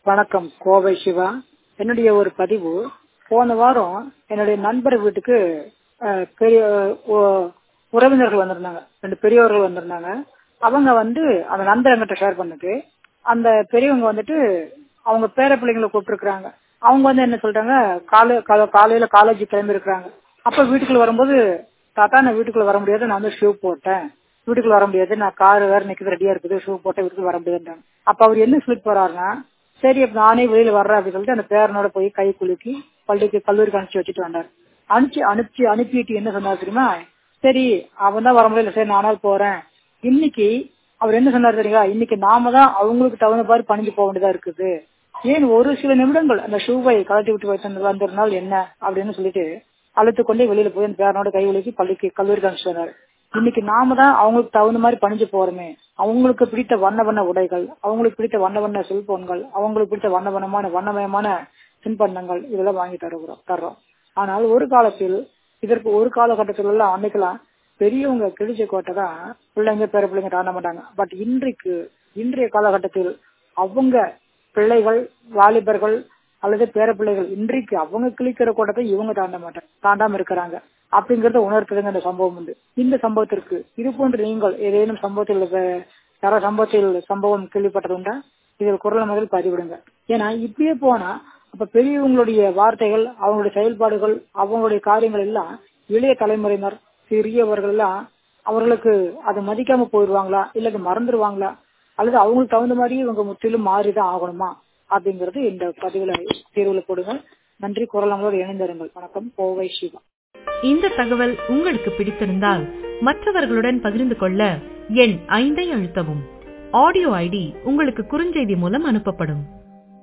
வணக்கம் கோவை சிவா என்னுடைய ஒரு பதிவு போன வாரம் என்னுடைய நண்பர் வீட்டுக்கு அஹ், பெரிய உ- உறவினர்கள் வந்திருந்தாங்க ரெண்டு பெரியவர்கள் வந்திருந்தாங்க அவங்க வந்து அந்த நண்பர் என்கிட்ட ஷேர் பண்ணது அந்த பெரியவங்க வந்துட்டு அவங்க பேர பிள்ளைங்களை கூப்பிட்டுருக்காங்க அவங்க வந்து என்ன சொல்றாங்க காலை கால- காலையில காலேஜ் கிளம்பி இருக்கிறாங்க அப்ப வீட்டுக்குள்ள வரும்போது தாத்தா நான் வீட்டுக்குள்ள வர முடியாது நான் வந்து ஷூ போட்டேன் வீட்டுக்குள்ள வர முடியாது நான் கார் வேற நிக்கிறது ரெடியா இருக்குது ஷூ போட்டேன் வீட்டுக்குள்ள வர முடியாதுன்றாங்க அப்ப அவர் என்ன சொல்லிட்டு போறாருன்னா சரி அப்ப நானே வெளியில வர்றேன் அப்படின்னு சொல்லிட்டு அந்த பேரனோட போய் கை குலுக்கி பள்ளிக்கு கல்லூரிக்கு அனுப்பிச்சு வச்சுட்டு வந்தார் அனுப்பிச்சு அனுப்பிச்சு அனுப்பிட்டு என்ன சொன்னார் தெரியுமா சரி அவன் தான் வர முடியல சரி நானால் போறேன் இன்னைக்கு அவர் என்ன சொன்னார் தெரியுங்களா இன்னைக்கு நாம தான் அவங்களுக்கு தகுந்த மாதிரி பணிஞ்சு போக வேண்டியதா இருக்குது ஏன் ஒரு சில நிமிடங்கள் அந்த ஷூவை கழட்டி விட்டு வைத்து வந்திருந்தால் என்ன அப்படின்னு சொல்லிட்டு அழுத்து கொண்டே வெளியில போய் அந்த பேரனோட கை விலக்கி பள்ளிக்கு கல்லூரிக்கு அனுப்பிச்சு வந்தார் இன்னைக்கு நாம தான் அவங்களுக்கு தகுந்த மாதிரி பணிஞ்சு போறோமே அவங்களுக்கு பிடித்த வண்ண வண்ண உடைகள் அவங்களுக்கு பிடித்த வண்ண வண்ண செல்போன்கள் அவங்களுக்கு பிடித்த வண்ண வண்ணமான வண்ணமயமான தின்பண்டங்கள் இதெல்லாம் வாங்கி தருகிறோம் தர்றோம் ஆனால் ஒரு காலத்தில் இதற்கு ஒரு காலகட்டத்தில் எல்லாம் அன்னைக்கெல்லாம் பெரியவங்க கிழிச்ச கோட்டை தான் பிள்ளைங்க பேர பிள்ளைங்க தாண்ட மாட்டாங்க பட் இன்றைக்கு இன்றைய காலகட்டத்தில் அவங்க பிள்ளைகள் வாலிபர்கள் அல்லது பேர பிள்ளைகள் இன்றைக்கு அவங்க கிழிக்கிற கோட்டத்தை இவங்க தாண்ட மாட்டாங்க தாண்டாம இருக்கிறாங்க அப்படிங்கறத உணர்த்துதுங்க இந்த சம்பவம் வந்து இந்த சம்பவத்திற்கு இது போன்று நீங்கள் ஏதேனும் சம்பவத்தில் வே- யாரோ சம்பவத்தில் சம்பவம் கேள்விப்பட்டதுண்டா இதில் குரல் முதல் பதிவிடுங்க ஏன்னா இப்படியே போனா அப்ப பெரியவங்களுடைய வார்த்தைகள் அவங்களுடைய செயல்பாடுகள் அவங்களுடைய காரியங்கள் எல்லாம் இளைய தலைமுறையினர் சிறியவர்கள் எல்லாம் அவர்களுக்கு அதை மதிக்காம போயிடுவாங்களா இல்ல அது மறந்துடுவாங்களா அல்லது அவங்களுக்கு தகுந்த மாதிரி இவங்க முற்றிலும் மாறிதான் ஆகணுமா அப்படிங்கறது இந்த பதிவுல தீர்வுல போடுங்க நன்றி குரல் நம்மளோடு இணைந்திருங்கள் வணக்கம் கோவை சிவா இந்த தகவல் உங்களுக்கு பிடித்திருந்தால் மற்றவர்களுடன் பகிர்ந்து கொள்ள எண் ஐந்தை அழுத்தவும் ஆடியோ ஐடி உங்களுக்கு குறுஞ்செய்தி மூலம் அனுப்பப்படும்